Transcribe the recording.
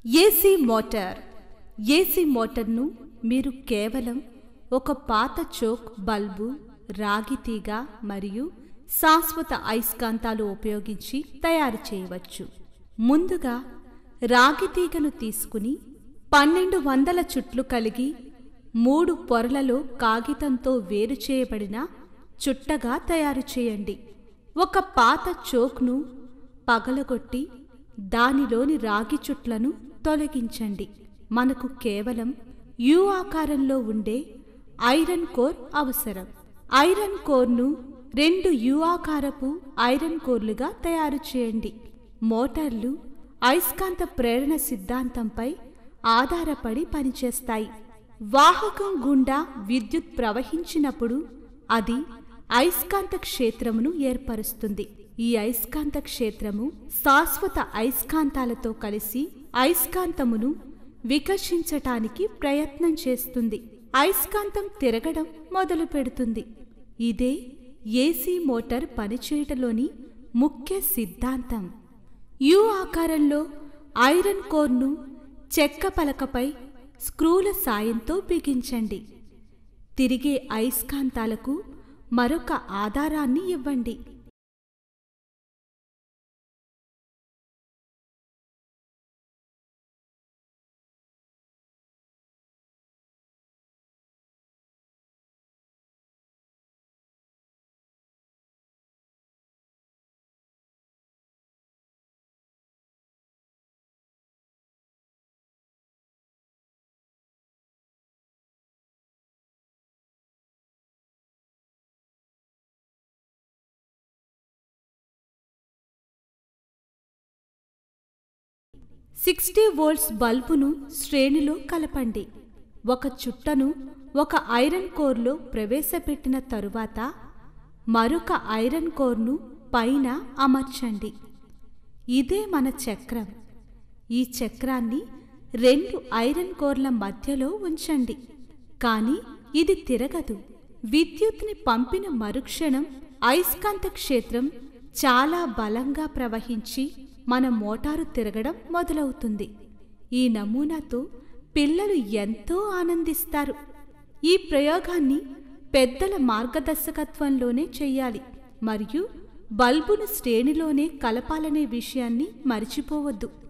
AC motor AC మోటార్ను మీరు కేవలం ఒక పాత చోక్ బల్బు రాగి తీగ మరియు శాశ్వత అయస్కాంతాలు ఉపయోగించి తయారు చేయవచ్చు ముందుగా రాగి తీగను తీసుకుని పన్నెండు వందల చుట్లు కలిగి మూడు పొరలలో కాగితంతో వేరు చేయబడిన చుట్టగా తయారు చేయండి ఒక పాత చోక్ను పగలగొట్టి దానిలోని రాగి చుట్లను తొలగించండి మనకు కేవలం యు ఆకారంలో ఉండే ఐరన్ కోర్ అవసరం ఐరన్ కోర్ను రెండు యు ఆకారపు ఐరన్ కోర్లుగా తయారు చేయండి మోటార్లు అయస్కాంత ప్రేరణ సిద్ధాంతంపై ఆధారపడి పనిచేస్తాయి వాహకం గుండా విద్యుత్ ప్రవహించినప్పుడు అది అయస్కాంత క్షేత్రమును ఏర్పరుస్తుంది ఈ అయస్కాంత క్షేత్రము శాశ్వత అయస్కాంతాలతో కలిసి అయస్కాంతమును వికర్షించటానికి ప్రయత్నం చేస్తుంది అయస్కాంతం తిరగడం మొదలు పెడుతుంది ఇదే ఏసీ మోటార్ పనిచేయటలోని ముఖ్య సిద్ధాంతం యు ఆకారంలో ఐరన్ కోర్ను చెక్క పలకపై స్క్రూల సాయంతో బిగించండి తిరిగే అయస్కాంతాలకు మరొక ఆధారాన్ని ఇవ్వండి సిక్స్టీ వోల్ట్స్ బల్బును శ్రేణిలో కలపండి ఒక చుట్టను ఒక ఐరన్ కోర్లో ప్రవేశపెట్టిన తరువాత మరొక ఐరన్ కోర్ను పైన అమర్చండి ఇదే మన చక్రం ఈ చక్రాన్ని రెండు ఐరన్ కోర్ల మధ్యలో ఉంచండి కానీ ఇది తిరగదు విద్యుత్ని పంపిన మరుక్షణం అయస్కాంత క్షేత్రం చాలా బలంగా ప్రవహించి మన మోటారు తిరగడం మొదలవుతుంది ఈ నమూనాతో పిల్లలు ఎంతో ఆనందిస్తారు ఈ ప్రయోగాన్ని పెద్దల మార్గదర్శకత్వంలోనే చెయ్యాలి మరియు బల్బును శ్రేణిలోనే కలపాలనే విషయాన్ని మరిచిపోవద్దు